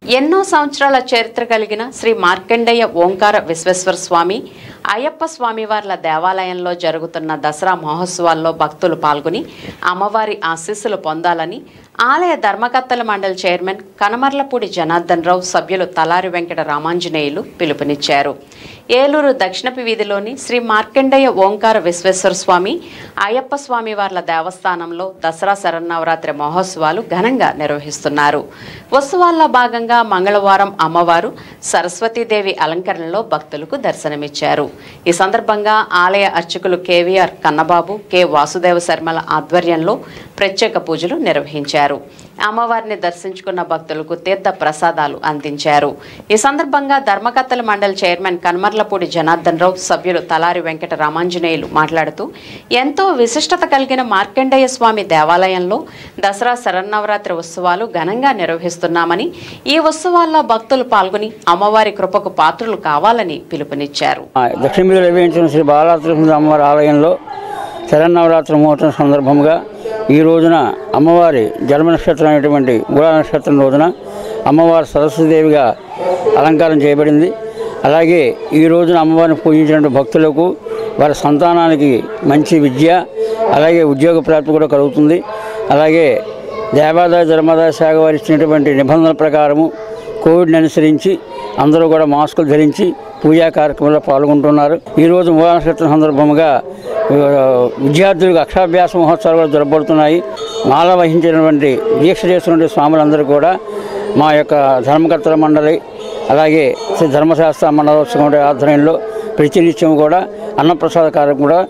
ఎన్నో సంవత్సరాల చరిత్ర కలిగిన శ్రీ మార్కండేయ ఓంకార విశ్వేశ్వర స్వామి అయ్యప్ప స్వామివార్ల దేవాలయంలో జరుగుతున్న దసరా మహోత్సవాల్లో భక్తులు పాల్గొని అమ్మవారి ఆశీస్సులు పొందాలని ఆలయ ధర్మకర్తల మండలి చైర్మన్ కనమర్లపూడి జనార్దన్ రావు సభ్యులు తలారి వెంకట రామాంజనేయులు పిలుపునిచ్చారు ఏలూరు దక్షిణపు వీధిలోని శ్రీ మార్కండేయ ఓంకార విశ్వేశ్వర స్వామి అయ్యప్ప స్వామి వార్ల దేవస్థానంలో దసరా శరన్నవరాత్రి మహోత్సవాలు ఘనంగా నిర్వహిస్తున్నారు ఉత్సవాల్లో భాగంగా మంగళవారం అమ్మవారు సరస్వతీదేవి అలంకరణలో భక్తులకు దర్శనమిచ్చారు ఈ సందర్భంగా ఆలయ అర్చకులు కేవీఆర్ కన్నబాబు కె వాసుదేవ శర్మల ఆధ్వర్యంలో ప్రత్యేక పూజలు నిర్వహించారు అమ్మవారిని దర్శించుకున్న భక్తులకు తీర్థ ప్రసాదాలు అందించారు ఈ సందర్భంగా ధర్మకర్తల మండలి చైర్మన్ కన్మర్లపూడి జనార్దన్ రావు సభ్యులు తలారి వెంకట రామాంజనేయులు మాట్లాడుతూ ఎంతో విశిష్టత కలిగిన మార్కండేయ స్వామి దేవాలయంలో దసరా శరన్నవరాత్రి ఉత్సవాలు ఘనంగా నిర్వహిస్తున్నామని ఈ ఉత్సవాల్లో భక్తులు పాల్గొని అమ్మవారి కృపకు పాత్రులు కావాలని పిలుపునిచ్చారు ఆ, దక్షిణ మీద నిర్వహించిన శ్రీ బాలాత్రిపుర అమ్మవారి ఆలయంలో శరన్నవరాత్రి ముహూర్తం సందర్భంగా ఈ రోజున అమ్మవారి జన్మ నక్షత్రం అయినటువంటి గుళ నక్షత్రం రోజున అమ్మవారి సరస్వతీదేవిగా అలంకారం చేయబడింది అలాగే ఈ రోజున అమ్మవారిని పూజించినటువంటి భక్తులకు వారి సంతానానికి మంచి విద్య అలాగే ఉద్యోగ ప్రాప్తి కూడా కలుగుతుంది అలాగే దేవాదాయ ధర్మాదాయ శాఖ వారు ఇచ్చినటువంటి నిబంధనల ప్రకారము కోవిడ్ని అనుసరించి అందరూ కూడా మాస్కులు ధరించి పూజా కార్యక్రమంలో పాల్గొంటున్నారు ఈరోజు మూల నక్షత్రం సందర్భంగా ఆ, విద్యార్థులకు అక్షరాభ్యాస మహోత్సవాలు కూడా జరపబడుతున్నాయి మాల వహించినటువంటి దీక్ష చేస్తున్న స్వాములందరూ కూడా మా యొక్క ధర్మకర్తల మండలి అలాగే శ్రీ ధర్మశాస్త్ర మండలోత్సవం ఆధ్వర్యంలో ప్రతినిత్యం కూడా అన్నప్రసాద కార్యక్రమం కూడా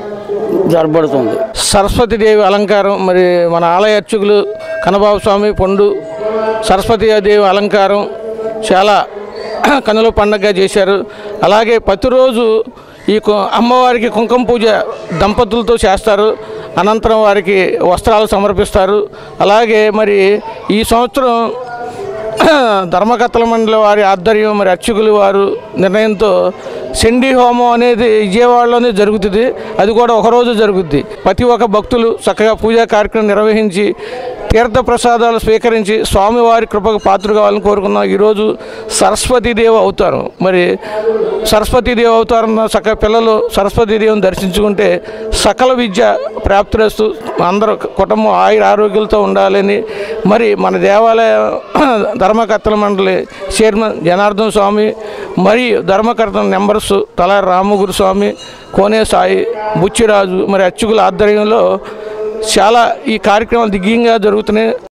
జరపబడుతుంది సరస్వతీదేవి అలంకారం మరి మన ఆలయ అర్చకులు కనబాబు స్వామి పండు సరస్వతీదేవి అలంకారం చాలా కనుల పండగగా చేశారు అలాగే ప్రతిరోజు ఈ కు- అమ్మవారికి కుంకుమ పూజ దంపతులతో చేస్తారు అనంతరం వారికి వస్త్రాలు సమర్పిస్తారు అలాగే మరి ఈ సంవత్సరం ధర్మకర్తల మండలి వారి ఆధ్వర్యం మరి అర్చకులు వారు నిర్ణయంతో చండీ హోమం అనేది విజయవాడలోనే జరుగుతుంది అది కూడా ఒకరోజు జరుగుద్ది ప్రతి ఒక్క భక్తులు చక్కగా పూజా కార్యక్రమం నిర్వహించి తీర్థ ప్రసాదాలు స్వీకరించి స్వామివారి కృపకు పాత్ర కావాలని కోరుకున్నాం ఈరోజు సరస్వతీదేవి అవుతారు మరి సరస్వతీదేవి అవతారం చక్కగా పిల్లలు సరస్వతీదేవిని దర్శించుకుంటే సకల విద్య ప్రాప్తిరస్తు అందరూ కుటుంబం ఆయుర ఆరోగ్యాలతో ఉండాలని మరి మన దేవాలయ ధర్మకర్తల మండలి చైర్మన్ జనార్దన్ స్వామి మరియు ధర్మకర్తల నెంబర్స్ తల రామగురు స్వామి కోనే సాయి బుచ్చిరాజు మరి అర్చకుల ఆధ్వర్యంలో చాలా ఈ కార్యక్రమాలు దిగ్యంగా జరుగుతున్నాయి